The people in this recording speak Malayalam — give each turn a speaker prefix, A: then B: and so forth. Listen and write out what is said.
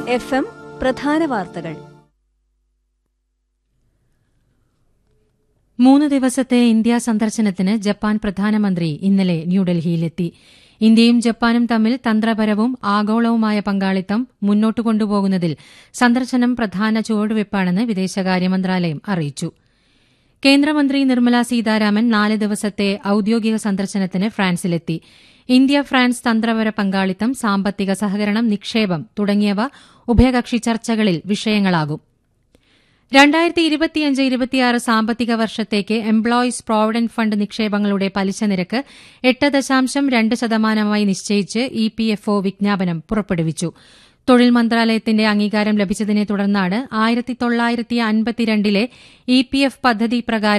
A: എഫ് എം പ്രധാന വാർത്തകൾ
B: മൂന്ന് ദിവസത്തെ ഇന്ത്യ സന്ദർശനത്തിന് ജപ്പാൻ പ്രധാനമന്ത്രി ഇന്നലെ ന്യൂഡൽഹിയിലെത്തി ഇന്ത്യയും ജപ്പാനും തമ്മിൽ തന്ത്രപരവും ആഗോളവുമായ പങ്കാളിത്തം മുന്നോട്ട് കൊണ്ടുപോകുന്നതിൽ സന്ദർശനം പ്രധാന ചുവടുവയ്പ്പാണെന്ന് വിദേശകാര്യ മന്ത്രാലയം അറിയിച്ചു കേന്ദ്രമന്ത്രി നിർമ്മല സീതാരാമൻ നാല് ദിവസത്തെ ഔദ്യോഗിക സന്ദർശനത്തിന് ഫ്രാൻസിലെത്തി ഇന്ത്യ ഫ്രാൻസ് തന്ത്രപര പങ്കാളിത്തം സാമ്പത്തിക സഹകരണം നിക്ഷേപം തുടങ്ങിയവ ഉഭയകക്ഷി ചർച്ചകളിൽ വിഷയങ്ങളാകും രണ്ടായിരത്തി ഇരുപത്തിയഞ്ച് ഇരുപത്തിയാറ് സാമ്പത്തിക വർഷത്തേക്ക് എംപ്ലോയീസ് പ്രോവിഡന്റ് ഫണ്ട് നിക്ഷേപങ്ങളുടെ പലിശ നിരക്ക് എട്ട് ദശാംശം രണ്ട് ശതമാനമായി നിശ്ചയിച്ച് ഇ പി എഫ് ഒ വിജ്ഞാപനം പുറപ്പെടുവിച്ചു തൊഴിൽ മന്ത്രാലയത്തിന്റെ അംഗീകാരം ലഭിച്ചതിനെ തുടർന്നാണ് ആയിരത്തി തൊള്ളായിരത്തി അൻപത്തിരണ്ടിലെ ഇ പി എഫ് പദ്ധതി പ്രകാരം